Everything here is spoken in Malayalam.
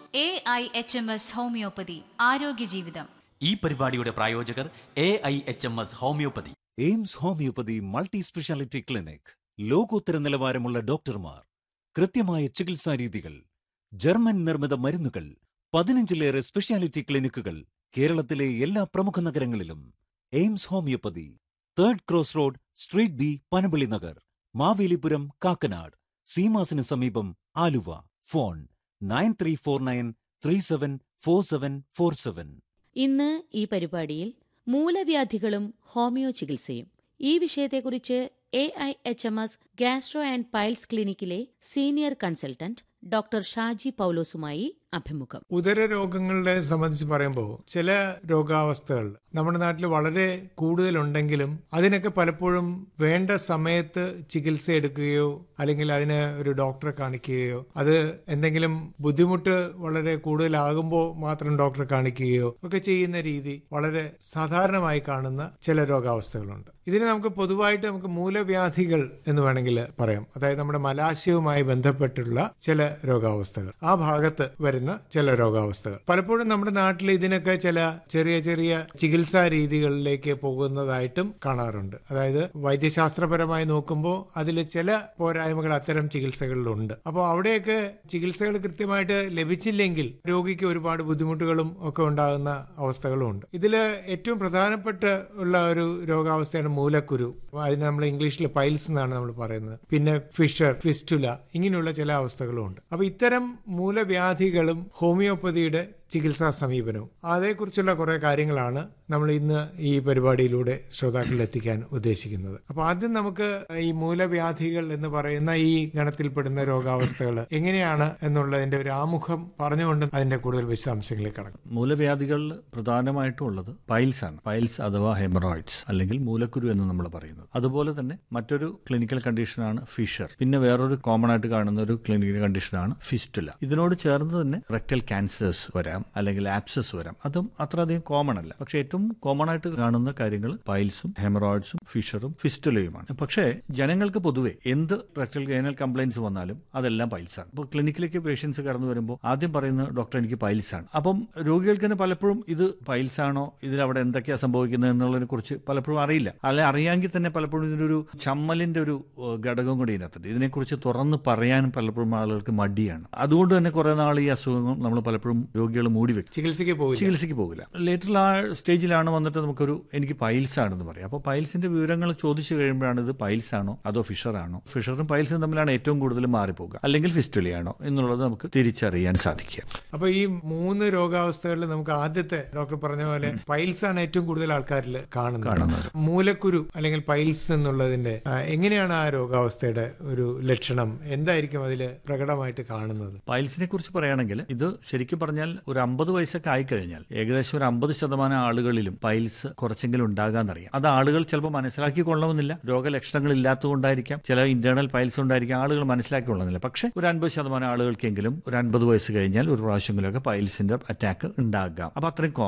A I H M S homeopathy ആരോഗ്യ ജീവിതം ഈ പരിപാടിയുടെ പ്രായോജകർ A I H M S homeopathy AIMS homeopathy multi speciality clinic ലോകോത്തര നിലവാരമുള്ള ഡോക്ടർമാർ കൃത്യമായ ചികിത്സാ രീതികൾ ജർമ്മൻ നിർമ്മിത മരുന്നുകൾ പതിനഞ്ചിലേറെ സ്പെഷ്യാലിറ്റി ക്ലിനിക്കുകൾ കേരളത്തിലെ എല്ലാ പ്രമുഖ നഗരങ്ങളിലും AIMS homeopathy third cross road street B Panampilly Nagar Mavelipuram Kakkanad സീമാസിന് സമീപം Aluva phone nine three four nine three seven four seven four seven ഇന്ന് ഈ പരിപാടിയിൽ മൂലവ്യാധികളും ഹോമിയോ ചികിത്സയും ഈ വിഷയത്തെക്കുറിച്ച് A I H M S gastro and piles ക്ലിനിക്കിലെ സീനിയർ കൺസൾട്ടന്റ് ഡോക്ടർ ഷാജി പൗലോസുമായി അഭിമുഖം ഉദര രോഗങ്ങളെ സംബന്ധിച്ച് പറയുമ്പോൾ ചില രോഗാവസ്ഥകൾ നമ്മുടെ നാട്ടിൽ വളരെ കൂടുതലുണ്ടെങ്കിലും അതിനൊക്കെ പലപ്പോഴും വേണ്ട സമയത്ത് ചികിത്സ എടുക്കുകയോ അല്ലെങ്കിൽ അതിന് ഒരു ഡോക്ടറെ കാണിക്കുകയോ അത് എന്തെങ്കിലും ബുദ്ധിമുട്ട് വളരെ കൂടുതലാകുമ്പോൾ മാത്രം ഡോക്ടറെ കാണിക്കുകയോ ഒക്കെ ചെയ്യുന്ന രീതി വളരെ സാധാരണമായി കാണുന്ന ചില രോഗാവസ്ഥകളുണ്ട് ഇതിന് നമുക്ക് പൊതുവായിട്ട് നമുക്ക് മൂലവ്യാധികൾ എന്ന് വേണമെങ്കിൽ പറയാം അതായത് നമ്മുടെ മലാശയവുമായി ബന്ധപ്പെട്ടുള്ള ചില രോഗാവസ്ഥകൾ ആ ഭാഗത്ത് വരുന്ന ചില രോഗാവസ്ഥകൾ പലപ്പോഴും നമ്മുടെ നാട്ടിൽ ഇതിനൊക്കെ ചില ചെറിയ ചെറിയ ചികിത്സാ രീതികളിലേക്ക് പോകുന്നതായിട്ടും കാണാറുണ്ട് അതായത് വൈദ്യശാസ്ത്രപരമായി നോക്കുമ്പോൾ അതിൽ ചില പോരായ്മകൾ അത്തരം ചികിത്സകളിലുണ്ട് അപ്പോൾ അവിടെയൊക്കെ ചികിത്സകൾ കൃത്യമായിട്ട് ലഭിച്ചില്ലെങ്കിൽ രോഗിക്ക് ഒരുപാട് ബുദ്ധിമുട്ടുകളും ഒക്കെ ഉണ്ടാകുന്ന അവസ്ഥകളും ഉണ്ട് ഇതിൽ ഏറ്റവും പ്രധാനപ്പെട്ട ഉള്ള ഒരു രോഗാവസ്ഥയാണ് മൂലക്കുരു അതിന് നമ്മൾ ഇംഗ്ലീഷിൽ പൈൽസ് എന്നാണ് നമ്മൾ പറയുന്നത് പിന്നെ ഫിഷർ ഫിസ്റ്റുല ഇങ്ങനെയുള്ള ചില അവസ്ഥകളും ഉണ്ട് അപ്പൊ ഇത്തരം മൂലവ്യാധികളും ഹോമിയോപ്പതിയുടെ ചികിത്സാ സമീപനവും അതേക്കുറിച്ചുള്ള കുറെ കാര്യങ്ങളാണ് നമ്മൾ ഇന്ന് ഈ പരിപാടിയിലൂടെ ശ്രോതാക്കളിൽ എത്തിക്കാൻ ഉദ്ദേശിക്കുന്നത് അപ്പൊ ആദ്യം നമുക്ക് ഈ മൂലവ്യാധികൾ എന്ന് പറയുന്ന ഈ ഗണത്തിൽപ്പെടുന്ന രോഗാവസ്ഥകൾ എങ്ങനെയാണ് എന്നുള്ളതിന്റെ ഒരു ആമുഖം പറഞ്ഞുകൊണ്ട് അതിന്റെ കൂടുതൽ വിശദാംശങ്ങളിലേക്ക് കടക്കും മൂലവ്യാധികളിൽ പ്രധാനമായിട്ടും ഉള്ളത് പൈൽസ് ആണ് പൈൽസ് അഥവാ ഹെമറോയിഡ്സ് അല്ലെങ്കിൽ മൂലക്കുരു എന്ന് നമ്മൾ പറയുന്നത് അതുപോലെ തന്നെ മറ്റൊരു ക്ലിനിക്കൽ കണ്ടീഷനാണ് ഫിഷർ പിന്നെ വേറൊരു കോമൺ ആയിട്ട് കാണുന്ന ഒരു ക്ലിനിക്കൽ കണ്ടീഷനാണ് ഫിസ്റ്റുല ഇതിനോട് ചേർന്ന് തന്നെ റെക്ടൽ ക്യാൻസേഴ്സ് വരാം അല്ലെങ്കിൽ ആപ്സസ് വരാം അതും അത്രയധികം കോമൺ അല്ല പക്ഷെ ഏറ്റവും കോമൺ ആയിട്ട് കാണുന്ന കാര്യങ്ങൾ പൈൽസും ഹെമറോയിഡ്സും ഫിഷറും ഫിസ്റ്റുലയുമാണ് പക്ഷേ ജനങ്ങൾക്ക് പൊതുവെ എന്ത് റെക്ടൽ ഗൈനൽ കംപ്ലൈൻസ് വന്നാലും അതെല്ലാം പൈൽസാണ് അപ്പോൾ ക്ലിനിക്കിലേക്ക് പേഷ്യൻസ് കടന്നു വരുമ്പോൾ ആദ്യം പറയുന്നത് ഡോക്ടർ എനിക്ക് പൈൽസ് ആണ് അപ്പം രോഗികൾക്ക് തന്നെ പലപ്പോഴും ഇത് പൈൽസ് ആണോ ഇതിൽ അവിടെ എന്തൊക്കെയാണ് സംഭവിക്കുന്നത് എന്നുള്ളതിനെ കുറിച്ച് പലപ്പോഴും അറിയില്ല അല്ലെ അറിയാമെങ്കിൽ തന്നെ പലപ്പോഴും ഇതിനൊരു ചമ്മലിന്റെ ഒരു ഏഹ്, ഘടകം കൂടി ഇതിനകത്തുണ്ട് ഇതിനെക്കുറിച്ച് തുറന്ന് പറയാൻ പലപ്പോഴും ആളുകൾക്ക് മടിയാണ് അതുകൊണ്ട് തന്നെ കുറെ നാൾ ഈ അസുഖങ്ങൾ നമ്മൾ പലപ്പോഴും രോഗികൾ മൂടി വെക്കും ചികിത്സയ്ക്ക് പോകില്ല ചികിത്സയ്ക്ക് പോകില്ല ലേറ്റർ ആ സ്റ്റേജിലാണ് വന്നിട്ട് നമുക്കൊരു എനിക്ക് പൈൽസ് ആണെന്ന് പറയാം അപ്പോൾ പൈൽസിന്റെ വിവരങ്ങൾ ചോദിച്ചു കഴിയുമ്പോഴാണ് ഇത് പൈൽസ് ആണോ അതോ ഫിഷർ ആണോ ഫിഷറും പൈൽസും തമ്മിലാണ് ഏറ്റവും കൂടുതൽ മാറിപ്പോകുക അല്ലെങ്കിൽ ഫിസ്റ്റുലയാണോ എന്നുള്ളത് നമുക്ക് തിരിച്ചറിയാൻ സാധിക്കുക അപ്പൊ ഈ മൂന്ന് രോഗാവസ്ഥകളിൽ നമുക്ക് ആദ്യത്തെ ഡോക്ടർ പറഞ്ഞ പോലെ പൈൽസ് ആണ് ഏറ്റവും കൂടുതൽ ആൾക്കാരിൽ കാണുന്നത് മൂലക്കുരു അല്ലെങ്കിൽ പൈൽസ് എന്നുള്ളതിന്റെ ആ, എങ്ങനെയാണ് ആ രോഗാവസ്ഥയുടെ ഒരു ലക്ഷണം എന്തായിരിക്കും അതിൽ പ്രകടമായിട്ട് കാണുന്നത് പൈൽസിനെ കുറിച്ച് പറയുകയാണെങ്കിൽ ഇത് ശരിക്കും പറഞ്ഞാൽ ഒരു അമ്പത് വയസ്സൊക്കെ ആയിക്കഴിഞ്ഞാൽ ഏകദേശം ഒരു അമ്പത് ശതമാനം ആളുകളിലും പൈൽസ് കുറച്ചെങ്കിലും ഉണ്ടാകാന്നറിയാം അത് ആളുകൾ ചിലപ്പോൾ മനസ്സിലാക്കി കൊള്ളണമെന്നില്ല രോഗലക്ഷണങ്ങൾ ഇല്ലാത്തതുകൊണ്ടായിരിക്കാം ചില ഇന്റേണൽ പൈൽസ് ഉണ്ടായിരിക്കാം ആളുകൾ മനസ്സിലാക്കി കൊള്ളുന്നില്ല പക്ഷേ ഒരു അൻപത് ശതമാനം ആളുകൾക്കെങ്കിലും ഒരു അൻപത് വയസ്സ് കഴിഞ്ഞാൽ ഒരു പ്രാവശ്യമെങ്കിലുമൊക്കെ പൈൽസിന്റെ അറ്റാക്ക് ഉണ്ടാകാം അപ്പൊ അത്രയും